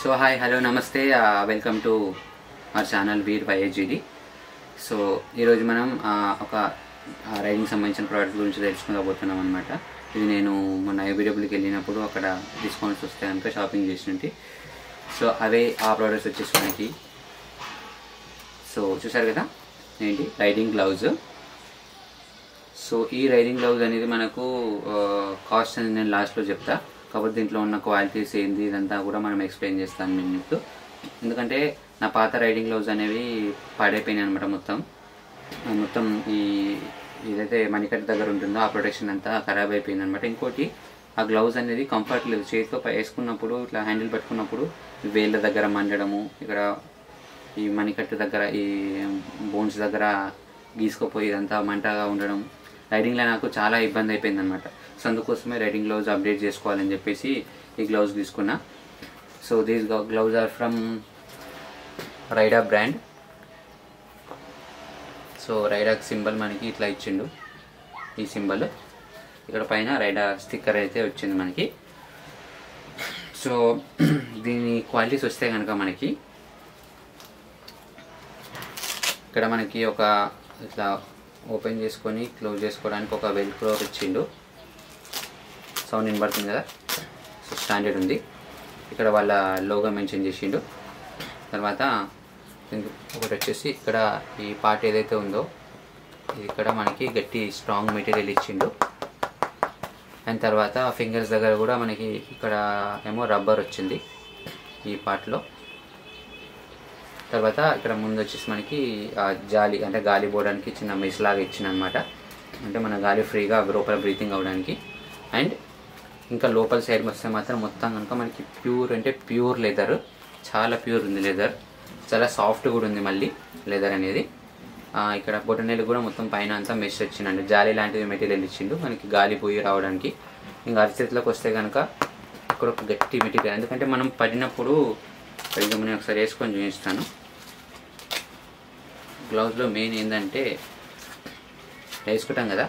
So hi hello నమస్తే welcome to our channel Veer YSGD so ఈరోజు మనం ఆ, ఒక రైడింగ్ సంబంధించిన ప్రోడక్ట్ గురించి తెలుసుకోబోతున్నాం అనమాట ఇది నేను మొన్న ఐబీడబ్ల్యూకి వెళ్ళినప్పుడు అక్కడ డిస్కౌంట్స్ వస్తాయి కనుక షాపింగ్ చేసినట్టు సో అవే ఆ ప్రోడక్ట్స్ వచ్చేసి మనకి సో చూసారు కదా ఏంటి రైడింగ్ గ్లౌజ్ సో ఈ రైడింగ్ గ్లౌజ్ అనేది మనకు కాస్ట్ అనేది నేను లాస్ట్లో చెప్తా కాబట్టి దీంట్లో ఉన్న క్వాలిటీస్ ఏంది ఇదంతా కూడా మనం ఎక్స్ప్లెయిన్ చేస్తాను నేను మీకు ఎందుకంటే నా పాత రైడింగ్ గ్లౌజ్ అనేవి పాడైపోయినాయి అనమాట మొత్తం ఆ మొత్తం ఈ ఏదైతే మణికట్ట దగ్గర ఉంటుందో ఆ ప్రొటెక్షన్ అంతా ఖరాబ్ అయిపోయింది అనమాట ఇంకోటి ఆ గ్లౌజ్ అనేది కంఫర్ట్ లేదు చేతితో పై- వేసుకున్నప్పుడు ఇట్లా హ్యాండిల్ పట్టుకున్నప్పుడు వేళ్ళ దగ్గర మండడము ఇక్కడ ఈ మణికట్టు దగ్గర ఈ బోన్స్ దగ్గర గీసుకుపోయి ఇదంతా మంటగా ఉండడం రైడింగ్లో నాకు చాలా ఇబ్బంది అయిపోయింది అనమాట సో అందుకోసమే రైడింగ్ గ్లౌజ్ అప్డేట్ చేసుకోవాలని చెప్పేసి ఈ గ్లౌజ్ తీసుకున్నా so these glove are from Raida brand so రైడాక్ సింబల్ మనకి ఇట్లా ఇచ్చిండు ఈ సింబల్ ఇక్కడ పైన రైడా స్టిక్కర్ అయితే వచ్చింది మనకి సో దీని క్వాలిటీస్ వస్తే కనుక మనకి ఇక్కడ మనకి ఒక ఇట్లా ఓపెన్ చేసుకొని క్లోజ్ చేసుకోవడానికి ఒక వెల్క్రో ఇచ్చిండు సౌండ్ వినబడుతుంది కదా సో స్టాండర్డ్ ఉంది ఇక్కడ వాళ్ళ లోగో మెన్షన్ చేసిండు తర్వాత దీనికి ఒకటి వచ్చేసి ఇక్కడ ఈ పార్ట్ ఏదైతే ఉందో ఇది ఇక్కడ మనకి గట్టి స్ట్రాంగ్ మెటీరియల్ ఇచ్చిండు అండ్ తర్వాత ఫింగర్స్ దగ్గర కూడా మనకి ఇక్కడ ఏమో రబ్బర్ వచ్చింది ఈ పార్ట్లో తర్వాత ఇక్కడ ముందు వచ్చేసి మనకి ఆ జాలి అంటే గాలి పోవడానికి చిన్న మెస్ లాగా ఇచ్చిన అనమాట అంటే మన గాలి ఫ్రీగా లోపల బ్రీతింగ్ అవ్వడానికి అండ్ ఇంకా లోపల సైడ్ వస్తే మాత్రం మొత్తం కనుక మనకి ప్యూర్ అంటే ప్యూర్ లెదర్ చాలా ప్యూర్ ఉంది లెదర్ చాలా సాఫ్ట్ కూడా ఉంది మళ్ళీ లెదర్ అనేది ఆ, ఇక్కడ బొటనీలు కూడా మొత్తం పైన అంతా మెష్ వచ్చిందండి జాలి లాంటిది మెటీరియల్ ఇచ్చిండు మనకి గాలి పోయి రావడానికి ఇంకా అరిచేతిలోకి వస్తే కనుక ఇక్కడ ఒక గట్టి మెటీరియల్ ఎందుకంటే మనం పడినప్పుడు పైగా నేను ఒకసారి వేసుకొని చూపిస్తాను గ్లౌజ్లో మెయిన్ ఏంటంటే వేసుకుంటాం కదా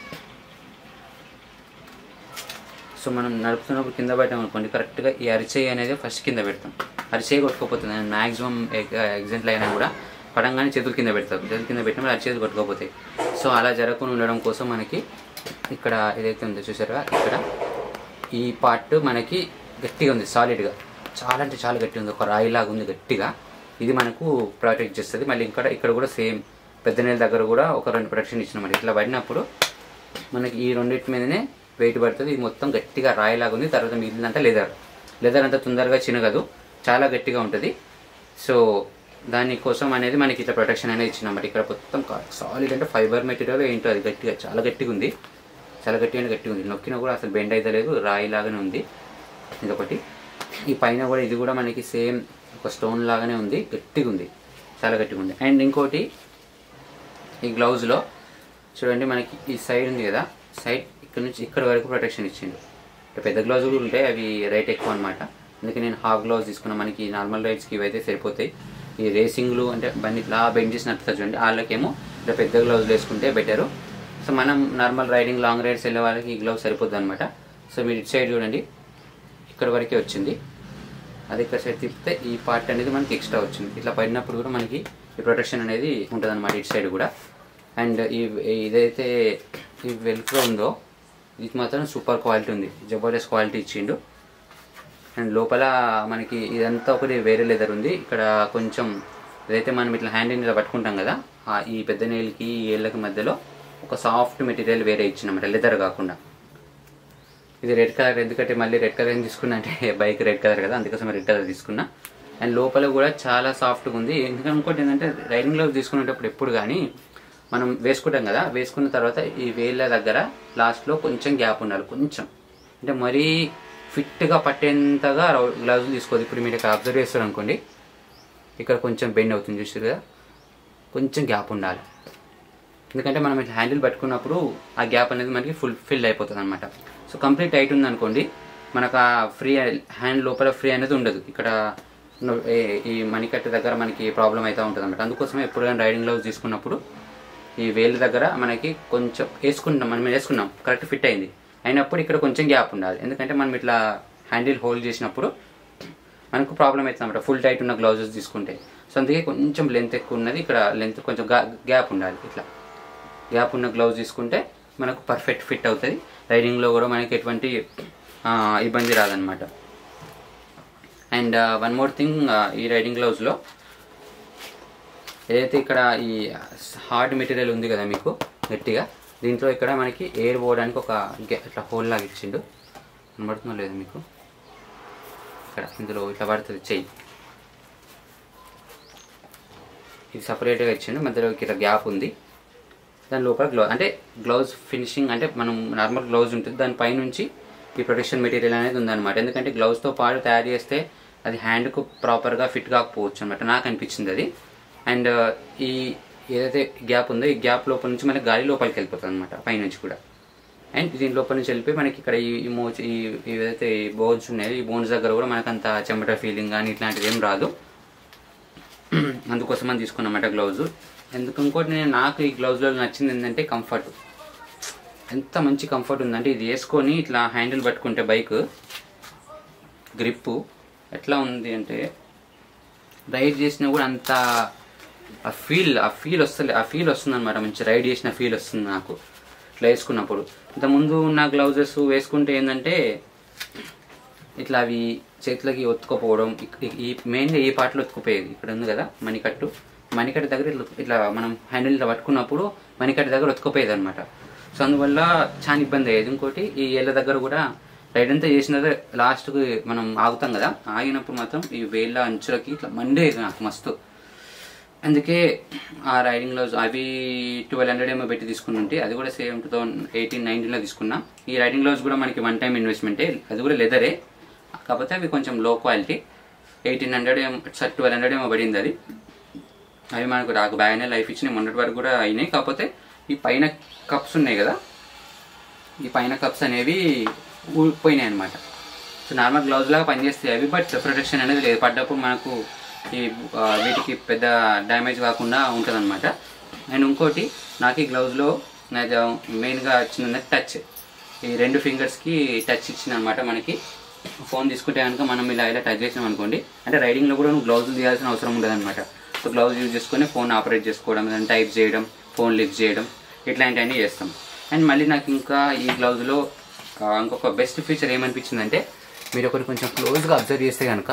సో మనం నడుపుతున్నప్పుడు కింద పెట్టాం అనుకోండి కరెక్ట్గా ఈ అరిచేయి అనేది ఫస్ట్ కింద పెడతాం అరిచేయి కొట్టుకోపోతుంది మ్యాక్సిమం ఎగ్జాంపుల్ అయినా కూడా పడంగానే చేతులు కింద పెడతాం చేతులు కింద పెట్టినప్పుడు అరిచేతులు కొట్టుకోపోతాయి సో అలా జరగకుండా ఉండడం కోసం మనకి ఇక్కడ ఏదైతే ఉందో చూసారా ఇక్కడ ఈ పార్ట్ మనకి గట్టిగా ఉంది సాలిడ్గా చాలా అంటే చాలా గట్టిగా ఉంది ఒక రాయిలాగా ఉంది గట్టిగా ఇది మనకు ప్రొటెక్ట్ చేస్తుంది మళ్ళీ ఇక్కడ ఇక్కడ కూడా సేమ్ పెద్ద నీళ్ళ దగ్గర కూడా ఒక రెండు ప్రొటెక్షన్ ఇచ్చిన మరి ఇట్లా పడినప్పుడు మనకి ఈ రెండింటి మీదనే వెయిట్ పడుతుంది ఇది మొత్తం గట్టిగా రాయిలాగా ఉంది తర్వాత మిగిలిందంతా లెదర్ లెదర్ అంతా తొందరగా చినగదు చాలా గట్టిగా ఉంటుంది సో దానికోసం అనేది మనకి ఇట్లా ప్రొటెక్షన్ అనేది ఇచ్చినాం మరి ఇక్కడ మొత్తం సాలిడ్ అంటే ఫైబర్ మెటీరియల్ ఏంటో అది గట్టిగా చాలా గట్టిగా ఉంది చాలా గట్టిగా అంటే గట్టిగా ఉంది నొక్కినా కూడా అసలు బెండ్ అయితే లేదు రాయి లాగానే ఉంది ఇదొకటి ఈ పైన కూడా ఇది కూడా మనకి సేమ్ ఒక స్టోన్ లాగానే ఉంది గట్టిగా ఉంది చాలా గట్టిగా ఉంది అండ్ ఇంకోటి ఈ గ్లౌజ్లో చూడండి మనకి ఈ సైడ్ ఉంది కదా సైడ్ ఇక్కడ నుంచి ఇక్కడ వరకు ప్రొటెక్షన్ ఇచ్చిండు అంటే పెద్ద గ్లౌజ్ కూడా ఉంటాయి అవి రేట్ ఎక్కువ అనమాట అందుకే నేను హాఫ్ గ్లౌజ్ తీసుకున్నా మనకి నార్మల్ రైడ్స్కి ఇవైతే సరిపోతాయి ఈ రేసింగ్లు అంటే బండి ఇట్లా బెండ్ చేసినట్టు చూడండి వాళ్ళకేమో ఇట్లా పెద్ద గ్లౌజ్ వేసుకుంటే బెటరు సో మనం నార్మల్ రైడింగ్ లాంగ్ రైడ్స్ వెళ్ళే వాళ్ళకి ఈ గ్లౌజ్ సరిపోద్ది అనమాట సో మీరు ఇటు సైడ్ చూడండి ఇక్కడ వరకే వచ్చింది అది ఇక్కడ సైడ్ తిప్పితే ఈ పార్ట్ అనేది మనకి ఎక్స్ట్రా వచ్చింది ఇట్లా పడినప్పుడు కూడా మనకి ఈ ప్రొటెక్షన్ అనేది ఉంటుంది అనమాట ఇటు సైడ్ కూడా అండ్ ఈ ఇదైతే ఈ వెల్క్రో ఉందో ఇది మాత్రం సూపర్ క్వాలిటీ ఉంది జబర్దస్త్ క్వాలిటీ ఇచ్చిండు అండ్ లోపల మనకి ఇదంతా ఒకటి వేరే లెదర్ ఉంది ఇక్కడ కొంచెం ఏదైతే మనం ఇట్లా హ్యాండ్ ఇలా పట్టుకుంటాం కదా ఆ ఈ పెద్ద నేలకి ఈ ఏళ్ళకి మధ్యలో ఒక సాఫ్ట్ మెటీరియల్ వేరే ఇచ్చినమాట లెదర్ కాకుండా ఇది రెడ్ కలర్ ఎందుకంటే మళ్ళీ రెడ్ కలర్ ఏం తీసుకున్నా అంటే బైక్ రెడ్ కలర్ కదా అందుకోసం రెడ్ కలర్ తీసుకున్నా అండ్ లోపల కూడా చాలా సాఫ్ట్గా ఉంది ఎందుకంటే ఇంకోటి ఏంటంటే రైడింగ్ గ్లౌస్ తీసుకునేటప్పుడు ఎప్పుడు కానీ మనం వేసుకుంటాం కదా వేసుకున్న తర్వాత ఈ వేళ్ళ దగ్గర లాస్ట్లో కొంచెం గ్యాప్ ఉండాలి కొంచెం అంటే మరీ ఫిట్గా పట్టేంతగా గ్లౌజ్ తీసుకోదు ఇప్పుడు మీరు ఇక్కడ అబ్జర్వ్ చేస్తారు అనుకోండి ఇక్కడ కొంచెం బెండ్ అవుతుంది చూసారు కదా కొంచెం గ్యాప్ ఉండాలి ఎందుకంటే మనం ఇట్లా హ్యాండిల్ పట్టుకున్నప్పుడు ఆ గ్యాప్ అనేది మనకి ఫుల్ ఫిల్ అయిపోతుంది అనమాట సో కంప్లీట్ టైట్ ఉందనుకోండి మనకు ఆ ఫ్రీ హ్యాండ్ లోపల ఫ్రీ అనేది ఉండదు ఇక్కడ ను- ఏ- ఈ మణికట్టు దగ్గర మనకి ప్రాబ్లం అవుతూ ఉంటుంది అనమాట అందుకోసమే ఎప్పుడు కానీ రైడింగ్ గ్లౌస్ తీసుకున్నప్పుడు ఈ వేలు దగ్గర మనకి కొంచెం వేసుకుంటాం మనం వేసుకున్నాం కరెక్ట్ ఫిట్ అయింది అయినప్పుడు ఇక్కడ కొంచెం గ్యాప్ ఉండాలి ఎందుకంటే మనం ఇట్లా హ్యాండిల్ హోల్డ్ చేసినప్పుడు మనకు ప్రాబ్లం అవుతుంది అనమాట ఫుల్ టైట్ ఉన్న గ్లౌజెస్ తీసుకుంటే సో అందుకే కొంచెం లెంత్ ఎక్కువ ఉన్నది ఇక్కడ లెంత్ కొంచెం గ్యాప్ ఉండాలి ఇట్లా గ్యాప్ ఉన్న గ్లౌజ్ తీసుకుంటే మనకు పర్ఫెక్ట్ ఫిట్ అవుతుంది రైడింగ్లో కూడా మనకి ఎటువంటి ఆ, ఇబ్బంది రాదనమాట అండ్ వన్ మోర్ థింగ్ ఈ రైడింగ్ గ్లౌజ్లో ఏదైతే ఇక్కడ ఈ హార్డ్ మెటీరియల్ ఉంది కదా మీకు గట్టిగా దీంట్లో ఇక్కడ మనకి ఎయిర్ పోవడానికి ఒక గె- ఇట్లా హోల్ లాగా ఇచ్చిండు కనబడుతుందో లేదు మీకు ఇక్కడ ఇందులో ఇట్లా పడుతుంది చెయ్యి ఇది సపరేట్గా ఇచ్చిండు మధ్యలో ఇట్లా గ్యాప్ ఉంది దాని లోపల గ్లౌ అంటే గ్లౌజ్ ఫినిషింగ్ అంటే మనం నార్మల్ గ్లౌజ్ ఉంటుంది దాని పైనుంచి ఈ ప్రొటెక్షన్ మెటీరియల్ అనేది ఉందన్నమాట ఎందుకంటే గ్లౌజ్తో పాటు తయారు చేస్తే అది హ్యాండ్కు ప్రాపర్గా ఫిట్ కాకపోవచ్చు అనమాట నాకు అనిపించింది అది అండ్ ఈ ఏదైతే గ్యాప్ ఉందో ఈ గ్యాప్ లోపల నుంచి మనకి గాలి లోపలికి వెళ్ళిపోతుంది అనమాట పైనుంచి కూడా అండ్ దీని లోపల నుంచి వెళ్ళిపోయి మనకి ఇక్కడ ఈ ఈ మోచ్ ఈ ఈ ఏదైతే ఈ బోన్స్ ఉన్నాయో ఈ బోన్స్ దగ్గర కూడా మనకు అంత చెమట ఫీలింగ్ కానీ ఇట్లాంటిది ఏం రాదు అందుకోసం అని తీసుకున్నమాట గ్లౌజ్ ఎందుకు ఇంకోటి నేను నాకు ఈ గ్లౌజ్లో నచ్చింది ఏంటంటే కంఫర్ట్ ఎంత మంచి కంఫర్ట్ ఉందంటే ఇది వేసుకొని ఇట్లా హ్యాండిల్ పట్టుకుంటే బైక్ గ్రిప్పు ఎట్లా ఉంది అంటే రైడ్ చేసినా కూడా అంత ఆ ఫీల్ ఆ ఫీల్ వస్తుంది ఆ ఫీల్ వస్తుంది అనమాట మంచి రైడ్ చేసిన ఫీల్ వస్తుంది నాకు ఇట్లా వేసుకున్నప్పుడు ఇంతకుముందు ఉన్న గ్లౌజెస్ వేసుకుంటే ఏంటంటే ఇట్లా అవి చేతులకి ఒత్తుకోపోవడం ఇక్- ఇ- ఈ మెయిన్గా ఈ పాటలో ఒత్తుకుపోయేది ఇక్కడ ఉంది కదా మణికట్టు మణికట్టు దగ్గర ఇట్లా ఇట్లా మనం హ్యాండిల్ ఇట్లా పట్టుకున్నప్పుడు మణికట్టు దగ్గర ఒత్తుకుపోయేది అనమాట సో అందువల్ల చాలా ఇబ్బంది అయ్యేది ఇంకోటి ఈ ఏళ్ళ దగ్గర కూడా రైడ్ అంతా చేసిన తర్వాత లాస్ట్కి మనం ఆగుతాం కదా ఆగినప్పుడు మాత్రం ఈ వేళ్ళ అంచులకి ఇట్లా మండేది నాకు మస్తు అందుకే ఆ రైడింగ్ గ్లౌజ్ అవి ట్వెల్వ్ హండ్రెడ్ ఏమో పెట్టి తీసుకుని ఉంటే అది కూడా సేమ్ టూ థౌసండ్ ఎయిటీన్ నైన్టీన్లో తీసుకున్నా ఈ రైడింగ్ గ్లౌజ్ కూడా మనకి వన్ టైం ఇన్వెస్ట్మెంటే అది కూడా లెదరే కాకపోతే అవి కొంచెం లో క్వాలిటీ ఎయిటీన్ హండ్రెడ్ ఏమో సార్ ట్వెల్వ్ హండ్రెడ్ ఏమో పడింది అది అవి మనకు రాకు బాగానే లైఫ్ ఇచ్చినాయి మొన్నటి వరకు కూడా అయినాయి కాకపోతే ఈ పైన కప్స్ ఉన్నాయి కదా ఈ పైన కప్స్ అనేవి ఊడిపోయినాయి అనమాట సో నార్మల్ గ్లౌజ్ లాగా పనిచేస్తాయి అవి బట్ ప్రొటెక్షన్ అనేది లేదు పడ్డప్పుడు మనకు ఈ ఆ, వీటికి పెద్ద డ్యామేజ్ కాకుండా ఉంటుంది అనమాట అండ్ ఇంకోటి నాకు ఈ గ్లౌజ్లో నాకు మెయిన్గా వచ్చింది టచ్ ఈ రెండు ఫింగర్స్కి టచ్ ఇచ్చింది అనమాట మనకి ఫోన్ తీసుకుంటే కనుక మనం ఇలా ఇలా టచ్ చేసాం అనుకోండి అంటే రైడింగ్లో కూడా నువ్వు గ్లౌజులు తీయాల్సిన అవసరం ఉండదు అనమాట సో గ్లౌజ్ యూజ్ చేసుకొని ఫోన్ ఆపరేట్ చేసుకోవడం ఏదైనా టైప్ చేయడం ఫోన్ లిఫ్ట్ చేయడం ఇట్లాంటివన్నీ చేస్తాం అండ్ మళ్ళీ నాకు ఇంకా ఈ గ్లౌజ్లో ఇంకొక బెస్ట్ ఫీచర్ ఏమనిపించిందంటే మీరు ఒకటి కొంచెం క్లోజ్గా అబ్జర్వ్ చేస్తే కనుక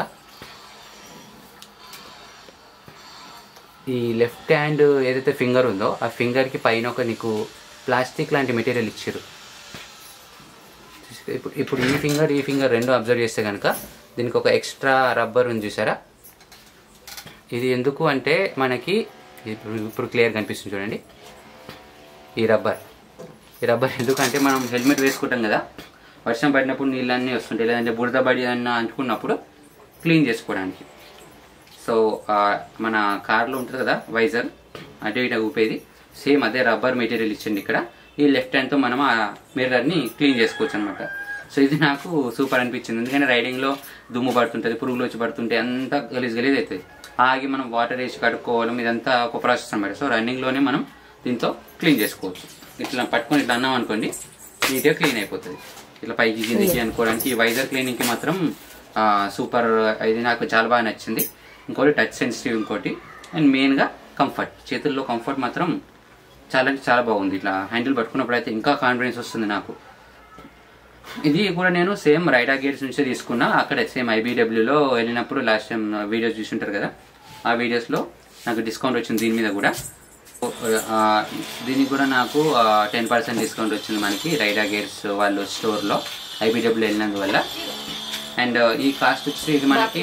ఈ లెఫ్ట్ హ్యాండ్ ఏదైతే ఫింగర్ ఉందో ఆ ఫింగర్కి పైన ఒక నీకు ప్లాస్టిక్ లాంటి మెటీరియల్ ఇచ్చారు ఇప్పుడు ఇప్పుడు ఈ ఫింగర్ ఈ ఫింగర్ రెండు అబ్జర్వ్ చేస్తే కనుక దీనికి ఒక ఎక్స్ట్రా రబ్బర్ ఉంది చూసారా ఇది ఎందుకు అంటే మనకి ఇప్పుడు ఇప్పుడు క్లియర్ కనిపిస్తుంది చూడండి ఈ రబ్బర్ ఈ రబ్బర్ ఎందుకంటే మనం హెల్మెట్ వేసుకుంటాం కదా వర్షం పడినప్పుడు నీళ్ళన్నీ వస్తుంటాయి లేదంటే బురద పడి అన్న అంటుకున్నప్పుడు క్లీన్ చేసుకోవడానికి సో ఆ, మన కార్లో ఉంటుంది కదా వైజర్ అటు ఇటు ఊపేది సేమ్ అదే రబ్బర్ మెటీరియల్ ఇచ్చింది ఇక్కడ ఈ లెఫ్ట్ హ్యాండ్తో మనం ఆ మిర్రర్ని క్లీన్ చేసుకోవచ్చు అనమాట సో ఇది నాకు సూపర్ అనిపించింది ఎందుకంటే రైడింగ్లో దుమ్ము పడుతుంటుంది పురుగులు వచ్చి పడుతుంటే అంతా గలీజ్ గలీజ్ అవుతుంది ఆగి మనం వాటర్ వేసి కడుక్కోవడం ఇదంతా ఒక ప్రాసెస్ అనమాట సో రన్నింగ్లోనే మనం దీంతో క్లీన్ చేసుకోవచ్చు ఇట్లా పట్టుకొని ఇట్లా అన్నాం అనుకోండి నీట్గా క్లీన్ అయిపోతుంది ఇట్లా పైకి కిందికి అనుకోవడానికి ఈ వైజర్ క్లీనింగ్కి మాత్రం ఆ, సూపర్ ఇది నాకు చాలా బాగా నచ్చింది ఇంకోటి టచ్ సెన్సిటివ్ ఇంకోటి అండ్ మెయిన్గా కంఫర్ట్ చేతుల్లో కంఫర్ట్ మాత్రం చాలా అంటే చాలా బాగుంది ఇట్లా హ్యాండిల్ పట్టుకున్నప్పుడు అయితే ఇంకా కాన్ఫిడెన్స్ వస్తుంది నాకు ఇది కూడా నేను సేమ్ రైడా గేట్స్ నుంచే తీసుకున్నా అక్కడ సేమ్ ఐబీడబ్ల్యూలో వెళ్ళినప్పుడు లాస్ట్ టైం వీడియోస్ చూసుంటారు కదా ఆ వీడియోస్లో నాకు డిస్కౌంట్ వచ్చింది దీని మీద కూడా ఆ, దీనికి కూడా నాకు టెన్ పర్సెంట్ డిస్కౌంట్ వచ్చింది మనకి రైడా గేర్స్ వాళ్ళు స్టోర్లో ఐబీడబ్ల్యూ వెళ్ళినందువల్ల అండ్ ఈ కాస్ట్ వచ్చి ఇది మనకి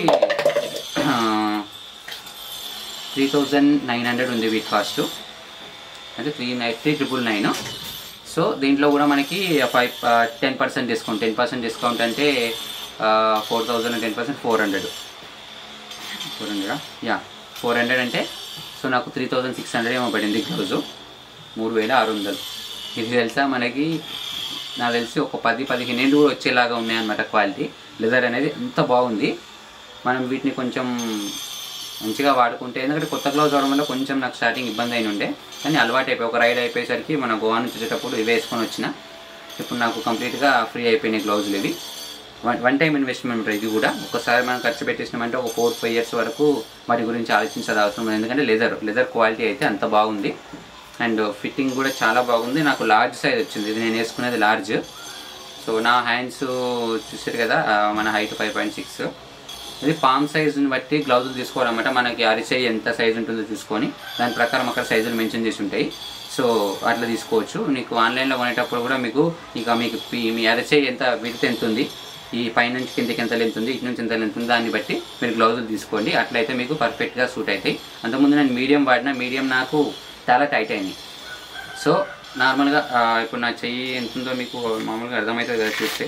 త్రీ థౌజండ్ నైన్ హండ్రెడ్ ఉంది వీటి కాస్ట్ అంటే three nine three triple nine so దీంట్లో కూడా మనకి five ten percent discount ten percent discount అంటే four thousand ten percent four hundred four హండ్రెడా యా ఫోర్ హండ్రెడ్ అంటే సో నాకు త్రీ థౌజండ్ సిక్స్ హండ్రెడ్ ఏమో పడింది గ్లౌజు మూడు వేల ఆరు వందలు ఇది తెలుసా మనకి నాకు తెలిసి ఒక పది పదిహేను ఏళ్ళు కూడా వచ్చేలాగా ఉన్నాయన్నమాట క్వాలిటీ లెదర్ అనేది ఎంత బాగుంది మనం వీటిని కొంచెం మంచిగా వాడుకుంటే ఎందుకంటే కొత్త గ్లౌజ్ అవడం వల్ల కొంచెం నాకు స్టార్టింగ్ ఇబ్బంది అయిన ఉండే కానీ అలవాటు అయిపోయి ఒక రైడ్ అయిపోయేసరికి మన గోవా నుంచి వచ్చేటప్పుడు ఇవి వేసుకొని వచ్చిన ఇప్పుడు నాకు కంప్లీట్గా ఫ్రీ అయిపోయినాయి గ్లౌజులు ఇవి వన్ వన్ టైం ఇన్వెస్ట్మెంట్ ఉంటుంది ఇది కూడా ఒకసారి మనం ఖర్చు పెట్టేసినామంటే ఒక ఫోర్ ఫైవ్ ఇయర్స్ వరకు వాటి గురించి ఆలోచించాల్సిన అవసరం లేదు ఎందుకంటే లెదర్ లెదర్ క్వాలిటీ అయితే అంత బాగుంది అండ్ ఫిట్టింగ్ కూడా చాలా బాగుంది నాకు లార్జ్ సైజ్ వచ్చింది ఇది నేను వేసుకునేది లార్జ్ సో నా హ్యాండ్స్ చూసారు కదా ఆ, మన హైట్ ఫైవ్ పాయింట్ సిక్స్ ఇది పామ్ సైజుని బట్టి గ్లౌజులు తీసుకోవాలన్నమాట మనకి అరిచేయి ఎంత సైజు ఉంటుందో చూసుకొని దాని ప్రకారం అక్కడ సైజులు మెన్షన్ చేసి ఉంటాయి సో అట్లా తీసుకోవచ్చు నీకు ఆన్లైన్లో కొనేటప్పుడు కూడా మీకు ఇక మీకు పి- మీ అరచేయి ఎంత విడత ఎంత ఉంది ఈ పైనుంచి కిందకి ఎంత లెంత్ ఉంది ఇటు నుంచి ఎంత లెంత్ ఉంది దాన్ని బట్టి మీరు గ్లౌజులు తీసుకోండి అట్లయితే మీకు పర్ఫెక్ట్గా సూట్ అవుతాయి అంతకుముందు నేను మీడియం వాడినా మీడియం నాకు చాలా టైట్ అయినాయి సో నార్మల్గా ఆ, ఇప్పుడు నా చెయ్యి ఎంత ఉందో మీకు మామూలుగా అర్థమవుతుంది కదా చూస్తే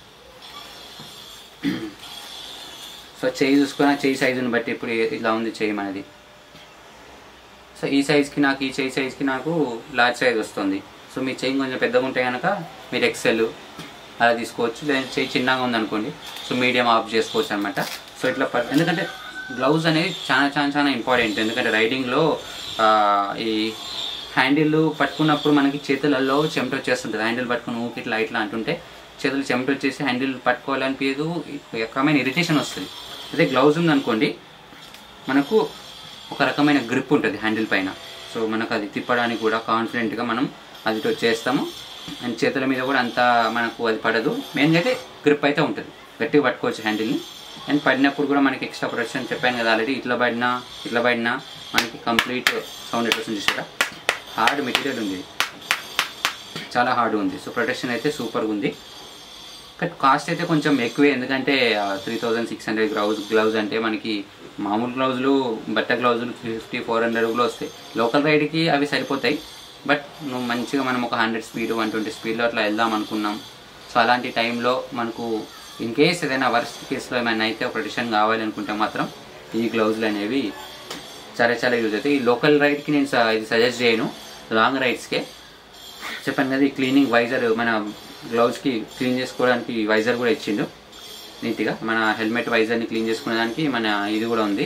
సో చెయ్యి చూసుకున్న చెయ్యి సైజుని బట్టి ఇప్పుడు ఇలా ఉంది చెయ్యి మనది సో ఈ సైజ్కి నాకు ఈ చెయ్యి సైజ్కి నాకు లార్జ్ సైజ్ వస్తుంది సో మీ చెయ్యి కొంచెం పెద్దగా ఉంటే కనుక మీరు ఎక్సెల్ అలా తీసుకోవచ్చు లేదా చెయ్యి చిన్నగా ఉందనుకోండి సో మీడియం ఆఫ్ చేసుకోవచ్చు అనమాట సో ఇట్లా ప- ఎందుకంటే గ్లౌజ్ అనేది చాలా చాలా చాలా ఇంపార్టెంట్ ఎందుకంటే రైడింగ్లో ఈ హ్యాండిల్ పట్టుకున్నప్పుడు మనకి చేతులలో చెమట వచ్చేస్తుంటుంది హ్యాండిల్ పట్టుకుని ఊకి ఇట్లా ఇట్లా అంటుంటే చేతులు చెమట వచ్చేసి హ్యాండిల్ పట్టుకోవాలనిపించదు ఒక రకమైన ఇరిటేషన్ వస్తుంది అదే గ్లౌజ్ ఉందనుకోండి మనకు ఒక రకమైన గ్రిప్ ఉంటుంది హ్యాండిల్ పైన సో మనకు అది తిప్పడానికి కూడా కాన్ఫిడెంట్గా మనం అది తో చేస్తాము అండ్ చేతుల మీద కూడా అంత మనకు అది పడదు మెయిన్గా అయితే గ్రిప్ అయితే ఉంటుంది గట్టిగా పట్టుకోవచ్చు హ్యాండిల్ని అండ్ పడినప్పుడు కూడా మనకి ఎక్స్ట్రా ప్రొటెక్షన్ చెప్పాను కదా ఆల్రెడీ ఇట్లా పడినా ఇట్లా పడినా మనకి కంప్లీట్ సౌండ్ ఎట్లా వస్తుంది చూసారా హార్డ్ మెటీరియల్ ఉంది ఇది. చాలా హార్డ్ ఉంది సో ప్రొటెక్షన్ అయితే సూపర్గా ఉంది బట్ కాస్ట్ అయితే కొంచెం ఎక్కువే ఎందుకంటే three thousand six hundred glove glove అంటే మనకి మామూలు గ్లౌజులు బట్ట గ్లౌజులు త్రీ ఫిఫ్టీ ఫోర్ హండ్రెడ్ కూడా వస్తాయి లోకల్ రైడ్కి అవి సరిపోతాయి బట్ నువ్వు మంచిగా మనం ఒక హండ్రెడ్ స్పీడ్ వన్ ట్వంటీ స్పీడ్లో అట్లా వెళ్దాం అనుకున్నాం సో అలాంటి టైంలో మనకు ఇన్ కేస్ ఏదైనా వర్స్ట్ కేసులో ఏమైనా అయితే ప్రొటెక్షన్ కావాలి అనుకుంటే మాత్రం ఈ గ్లౌజులు అనేవి చాలా చాలా యూజ్ అవుతాయి ఈ లోకల్ రైడ్కి నేను స- ఇది సజెస్ట్ చేయను లాంగ్ రైడ్స్కే చెప్పాను కదా ఈ క్లీనింగ్ వైజర్ మన గ్లౌజ్కి క్లీన్ చేసుకోవడానికి వైజర్ కూడా ఇచ్చిండు నీట్గా మన హెల్మెట్ వైజర్ని క్లీన్ చేసుకునేదానికి మన ఇది కూడా ఉంది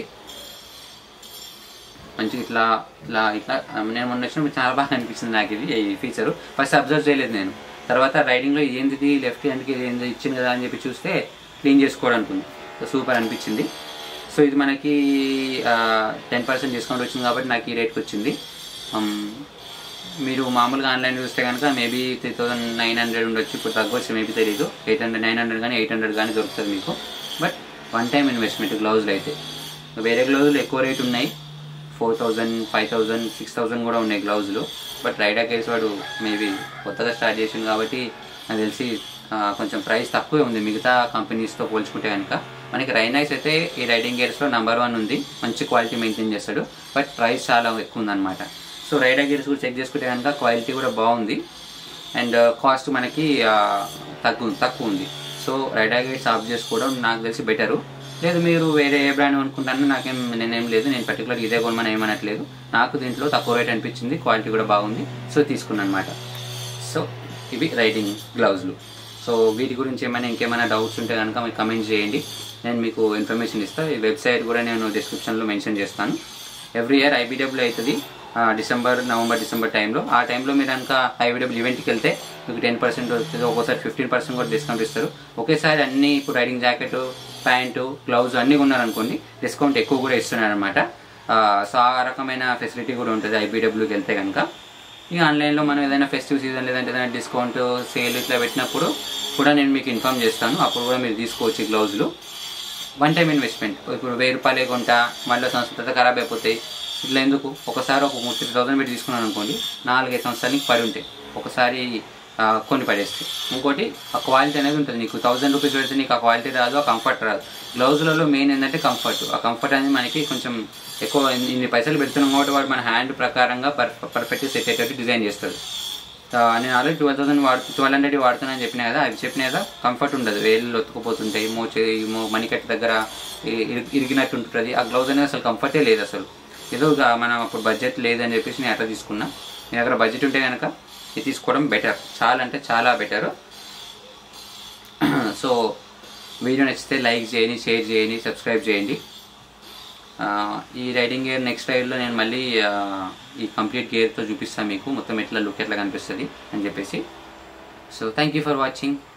మంచిగా ఇట్లా ఇట్లా ఇట్లా ఆ, నేను మొన్న వచ్చినప్పుడు చాలా బాగా అనిపించింది నాకు ఇది ఈ ఫీచరు ఫస్ట్ అబ్జర్వ్ చేయలేదు నేను తర్వాత రైడింగ్లో ఏంటిది లెఫ్ట్ హ్యాండ్కి ఇది ఏంది ఇచ్చింది కదా అని చెప్పి చూస్తే క్లీన్ చేసుకోవడానికి ఉంది సో సూపర్ అనిపించింది సో ఇది మనకి టెన్ పర్సెంట్ డిస్కౌంట్ వచ్చింది కాబట్టి నాకు ఈ రేట్కి వచ్చింది Um, మీరు మామూలుగా ఆన్లైన్ చూస్తే కనుక maybe three thousand nine hundred ఉండొచ్చు ఇప్పుడు తగ్గొచ్చు మేబీ తెలియదు ఎయిట్ హండ్రెడ్ నైన్ హండ్రెడ్ కానీ ఎయిట్ హండ్రెడ్ కానీ దొరుకుతుంది మీకు బట్ వన్ టైం ఇన్వెస్ట్మెంట్ గ్లౌజులు అయితే వేరే గ్లౌజులు ఎక్కువ రేట్ ఉన్నాయి four thousand five thousand six thousand కూడా ఉన్నాయి గ్లౌజులు బట్ రైడర్ కేస్ వాడు మేబీ కొత్తగా స్టార్ట్ చేసింది కాబట్టి నాకు తెలిసి ఆ, కొంచెం ప్రైస్ తక్కువే ఉంది మిగతా కంపెనీస్తో పోల్చుకుంటే కనుక మనకి రైనైస్ అయితే ఈ రైడింగ్ గేర్స్లో నెంబర్ వన్ ఉంది మంచి క్వాలిటీ మెయింటైన్ చేస్తాడు బట్ ప్రైస్ చాలా ఎక్కువ ఉందన్నమాట సో రైడర్ గేర్స్ కూడా చెక్ చేసుకుంటే కనుక క్వాలిటీ కూడా బాగుంది అండ్ కాస్ట్ మనకి ఆ, తక్కువ తక్కువ ఉంది సో రైడర్ గేట్స్ ఆఫ్ చేసుకోవడం నాకు తెలిసి బెటరు లేదు మీరు వేరే ఏ బ్రాండ్ అనుకుంటాను నాకేం నేనేం లేదు నేను పర్టికులర్ ఇదే కొనమని ఏమనట్లేదు నాకు దీంట్లో తక్కువ రేట్ అనిపించింది క్వాలిటీ కూడా బాగుంది సో తీసుకున్నాను అనమాట సో ఇవి రైడింగ్ గ్లౌజులు సో వీటి గురించి ఏమైనా ఇంకేమైనా డౌట్స్ ఉంటే కనుక మీకు కమెంట్ చేయండి నేను మీకు ఇన్ఫర్మేషన్ ఇస్తాను ఈ వెబ్సైట్ కూడా నేను డిస్క్రిప్షన్లో మెన్షన్ చేస్తాను ఎవ్రీ ఇయర్ ఐబీడబ్ల్యూ అవుతుంది ఆ, డిసెంబర్ నవంబర్ డిసెంబర్ టైంలో ఆ టైంలో మీరు కనుక ఐబీడబ్ల్యూ ఈవెంట్కి వెళ్తే మీకు టెన్ పర్సెంట్ వస్తుంది ఒక్కోసారి ఫిఫ్టీన్ పర్సెంట్ కూడా డిస్కౌంట్ ఇస్తారు ఒకేసారి అన్ని ఇప్పుడు రైడింగ్ జాకెట్ ప్యాంటు గ్లౌజ్ అన్నీ కొన్నారనుకోండి డిస్కౌంట్ ఎక్కువ కూడా ఇస్తున్నారు అనమాట సో ఆ రకమైన ఫెసిలిటీ కూడా ఉంటుంది ఐబీడబ్ల్యూకి వెళ్తే కనుక ఇక ఆన్లైన్లో మనం ఏదైనా ఫెస్టివ్ సీజన్ లేదంటే ఏదైనా డిస్కౌంట్ సేల్ ఇట్లా పెట్టినప్పుడు కూడా నేను మీకు ఇన్ఫామ్ చేస్తాను అప్పుడు కూడా మీరు తీసుకోవచ్చు ఈ గ్లౌజులు వన్ టైం ఇన్వెస్ట్మెంట్ ఇప్పుడు వెయ్యి రూపాయలే కొంటా మళ్ళీ సంవత్సరం తర్వాత ఖరాబ్ అయిపోతాయి ఇట్లా ఎందుకు ఒకసారి ఒక త్రీ థౌసండ్ పెట్టి తీసుకున్నాను అనుకోండి నాలుగైదు సంవత్సరాలకి పడి ఉంటాయి ఒకసారి ఆ, కొన్ని పడేస్తాయి ఇంకోటి ఆ క్వాలిటీ అనేది ఉంటుంది నీకు థౌసండ్ రూపీస్ పెడితే నీకు ఆ క్వాలిటీ రాదు ఆ కంఫర్ట్ రాదు గ్లౌజులలో మెయిన్ ఏంటంటే కంఫర్ట్ ఆ కంఫర్ట్ అనేది మనకి కొంచెం ఎక్కువ ఇన్ని- ఇన్ని పైసలు పెడుతున్నాం కాబట్టి వాడు మన హ్యాండ్ ప్రకారంగా పర్ఫెక్ట్ పర్ఫెక్ట్ సెట్ అయ్యేటట్టు డిజైన్ చేస్తాడు ఆ, నేను ఆల్రెడీ ట్వెల్వ్ థౌసండ్ వాడు ట్వెల్వ్ హండ్రెడ్ వాడుతున్నానని చెప్పిన కదా అవి చెప్పిన కదా కంఫర్ట్ ఉండదు వేళ్ళు ఒత్తుకుపోతుంటాయి మోచే మో మణికట్టు దగ్గర ఇ- ఇరి- ఇరిగినట్టు ఉంటుంది ఆ గ్లౌజ్ అనేది అసలు కంఫర్టే లేదు అసలు ఏదో ఇక మనం అప్పుడు బడ్జెట్ లేదని చెప్పేసి నేను అట్లా తీసుకున్నా మీ దగ్గర బడ్జెట్ ఉంటే కనుక ఇది తీసుకోవడం బెటర్ చాలా అంటే చాలా బెటర్ సో వీడియో నచ్చితే లైక్ చేయండి షేర్ చేయండి సబ్స్క్రైబ్ చేయండి ఆ, ఈ రైడింగ్ గేర్ నెక్స్ట్ రైడ్లో నేను మళ్ళీ ఆ, ఈ కంప్లీట్ గేర్తో చూపిస్తాను మీకు మొత్తం ఎట్లా లుక్ ఎట్లా కనిపిస్తుంది అని చెప్పేసి so thank you for watching